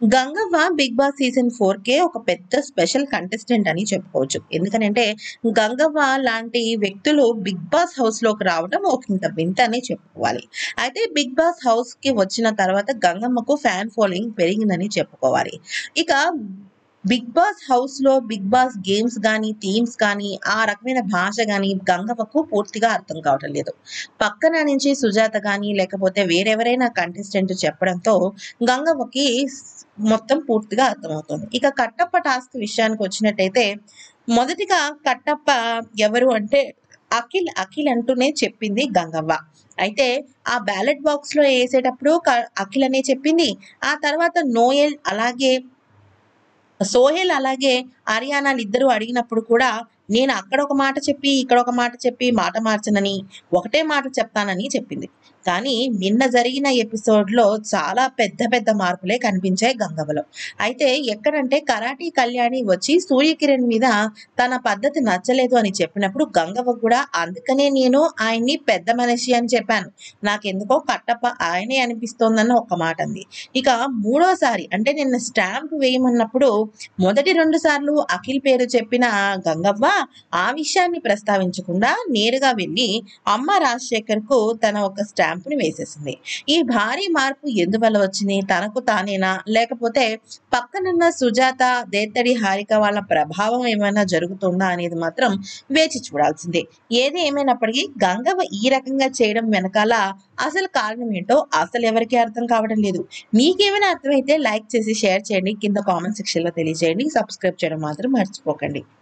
Gangavva Bigg Boss season four కే ఒక పెద్ద స్పెషల్ కంటెస్టెంట్ అని చెప్పుకోవచ్చు ఎందుకనంటే గంగవ్వ లాంటి వ్యక్తులు బిగ్ బాస్ హౌస్ లోకి రావడం ఒక ఇంత వింత అని చెప్పుకోవాలి అయితే బిగ్ బాస్ హౌస్ కి వచ్చిన తర్వాత గంగమ్మకు ఫ్యాన్ ఫాలోయింగ్ పెరిగిందని చెప్పుకోవాలి ఇక బిగ్ బాస్ హౌస్ లో బిగ్ బాస్ గేమ్స్ కానీ థీమ్స్ కానీ ఆ రకమైన భాష కానీ గంగవ్వకు పూర్తిగా అర్థం కావటం లేదు పక్కన నుంచి సుజాత కానీ లేకపోతే వేరెవరైనా కంటెస్టెంట్ చెప్పడంతో గంగవ్వకి మొత్తం పూర్తిగా అర్థమవుతుంది ఇక కట్టప్ప టాస్క్ విషయానికి వచ్చినట్టయితే మొదటిగా కట్టప్ప ఎవరు అంటే అఖిల్ అఖిల్ అంటూనే చెప్పింది గంగవ్వ అయితే ఆ బ్యాలెట్ బాక్స్ లో వేసేటప్పుడు క- అఖిల్ అనే చెప్పింది ఆ తర్వాత నోయల్ అలాగే సోహెల్ అలాగే హర్యానాలు ఇద్దరు అడిగినప్పుడు కూడా నేను అక్కడ ఒక మాట చెప్పి ఇక్కడ ఒక మాట చెప్పి మాట మార్చనని ఒకటే మాట చెప్తానని చెప్పింది కానీ నిన్న జరిగిన ఎపిసోడ్లో చాలా పెద్ద పెద్ద మార్పులే కనిపించాయి గంగవ్వలో అయితే ఎక్కడంటే కరాటీ కళ్యాణి వచ్చి సూర్యకిరణ్ మీద తన పద్ధతి నచ్చలేదు అని చెప్పినప్పుడు గంగవ్వ కూడా అందుకనే నేను ఆయన్ని పెద్ద మనిషి అని చెప్పాను నాకెందుకో కట్టప్ప ఆయనే అనిపిస్తోందన్న ఒక మాట అంది ఇక మూడోసారి అంటే నిన్న స్టాంప్ వేయమన్నప్పుడు మొదటి రెండు సార్లు అఖిల్ పేరు చెప్పిన గంగవ్వ ఆ విషయాన్ని ప్రస్తావించకుండా నేరుగా వెళ్ళి అమ్మ రాజశేఖర్ కు తన ఒక స్టాంపుని వేసేసింది ఈ భారీ మార్పు ఎందువల్ల వచ్చింది తనకు తానేనా లేకపోతే పక్కనున్న సుజాత దేత్తడి హారిక వాళ్ళ ప్రభావం ఏమైనా జరుగుతుందా అనేది మాత్రం వేచి చూడాల్సిందే ఏది ఏమైనప్పటికీ గంగవ్వ ఈ రకంగా చేయడం వెనకాల అసలు కారణం ఏంటో అసలు ఎవరికీ అర్థం కావడం లేదు మీకేమైనా అర్థమైతే లైక్ చేసి షేర్ చేయండి కింద కామెంట్ సెక్షన్ లో తెలియజేయండి సబ్స్క్రైబ్ చేయడం మాత్రం మర్చిపోకండి